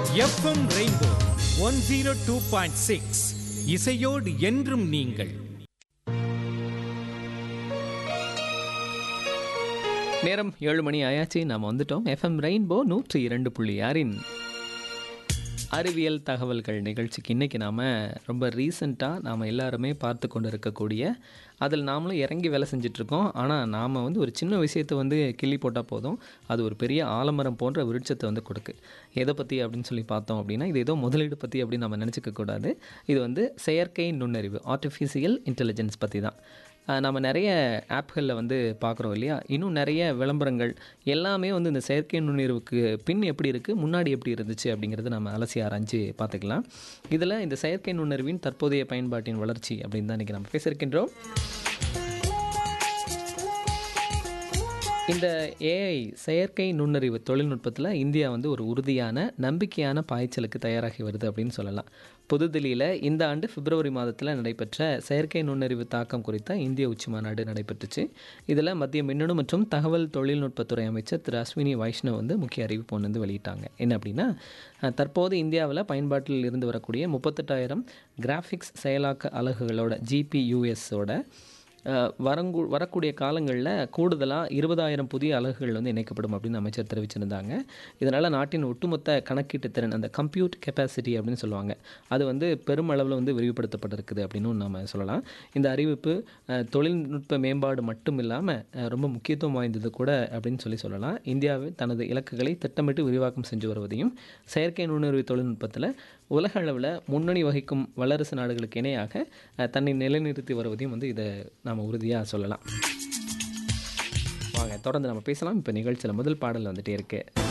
FM rainbow one zero two point six இசையோடு என்றும் நீங்கள் நேரம் ஏழு மணி ஆயாச்சு நாம் வந்துட்டோம் எஃப்எம் ரெயின்போ நூற்றி இரண்டு புள்ளி ஆறின் அறிவியல் தகவல்கள் நிகழ்ச்சிக்கு இன்றைக்கி நாம் ரொம்ப ரீசண்டாக நாம் எல்லாருமே பார்த்து கொண்டு இருக்கக்கூடிய அதில் நாமளும் இறங்கி வேலை செஞ்சிட்ருக்கோம் ஆனால் நாம் வந்து ஒரு சின்ன விஷயத்தை வந்து கிள்ளி போட்டால் போதும் அது ஒரு பெரிய ஆலமரம் போன்ற விருட்சத்தை வந்து கொடுக்கு எதை பற்றி அப்படின்னு சொல்லி பார்த்தோம் அப்படின்னா இது ஏதோ முதலீடு பற்றி அப்படின்னு நம்ம நினச்சிக்க கூடாது இது வந்து செயற்கை நுண்ணறிவு ஆர்டிஃபிஷியல் இன்டெலிஜென்ஸ் பற்றி தான் அஹ் நம்ம நிறைய ஆப்களில் வந்து பார்க்குறோம் இல்லையா இன்னும் நிறைய விளம்பரங்கள் எல்லாமே வந்து இந்த செயற்கை நுண்ணறிவுக்கு பின் எப்படி இருக்குது முன்னாடி எப்படி இருந்துச்சு அப்படிங்கிறத நம்ம அலசி ஆராய்ஞ்சு பார்த்துக்கலாம் இதில் இந்த செயற்கை நுண்ணறிவின் தற்போதைய பயன்பாட்டின் வளர்ச்சி அப்படின்னு தான் இன்றைக்கி நம்ம பேசியிருக்கின்றோம் இந்த ஏஐ செயற்கை நுண்ணறிவு தொழில்நுட்பத்தில் இந்தியா வந்து ஒரு உறுதியான நம்பிக்கையான பாய்ச்சலுக்கு தயாராகி வருது அப்படின்னு சொல்லலாம் புதுதில்லியில் இந்த ஆண்டு பிப்ரவரி மாதத்தில் நடைபெற்ற செயற்கை நுண்ணறிவு தாக்கம் குறித்த இந்திய உச்சி மாநாடு நடைபெற்றுச்சு இதில் மத்திய மின்னணு மற்றும் தகவல் தொழில்நுட்பத்துறை அமைச்சர் திரு அஸ்வினி வைஷ்ணவ் வந்து முக்கிய அறிவிப்பு ஒன்று வந்து வெளியிட்டாங்க என்ன அப்படின்னா அஹ், தற்போது இந்தியாவில் பயன்பாட்டில் இருந்து வரக்கூடிய முப்பத்தெட்டாயிரம் கிராஃபிக்ஸ் செயலாக்க அலகுகளோட ஜிபியூஎஸோட அஹ் வரங்கு வரக்கூடிய காலங்களில் கூடுதலாக இருபதாயிரம் புதிய அலகுகள் வந்து இணைக்கப்படும் அப்படின்னு அமைச்சர் தெரிவிச்சிருந்தாங்க இதனால் நாட்டின் ஒட்டுமொத்த கணக்கீட்டு திறன் அந்த கம்ப்யூட் கெப்பாசிட்டி அப்படின்னு சொல்லுவாங்க அது வந்து பெருமளவில் வந்து விரிவுபடுத்தப்பட்டிருக்குது அப்படின்னு நம்ம சொல்லலாம் இந்த அறிவிப்பு அஹ், தொழில்நுட்ப மேம்பாடு மட்டும் இல்லாமல் ரொம்ப முக்கியத்துவம் வாய்ந்தது கூட அப்படின்னு சொல்லி சொல்லலாம் இந்தியாவில் தனது இலக்குகளை திட்டமிட்டு விரிவாக்கம் செஞ்சு வருவதையும் செயற்கை நுண்ணறிவு தொழில்நுட்பத்தில் உலக அளவில் முன்னணி வகிக்கும் வல்லரசு நாடுகளுக்கு இணையாக அஹ், தன்னை நிலைநிறுத்தி வருவதையும் வந்து இதை நாம் உறுதியாக சொல்லலாம் வாங்க தொடர்ந்து நம்ம பேசலாம் இப்போ நிகழ்ச்சியில் முதல் பாடல் வந்துட்டே இருக்கு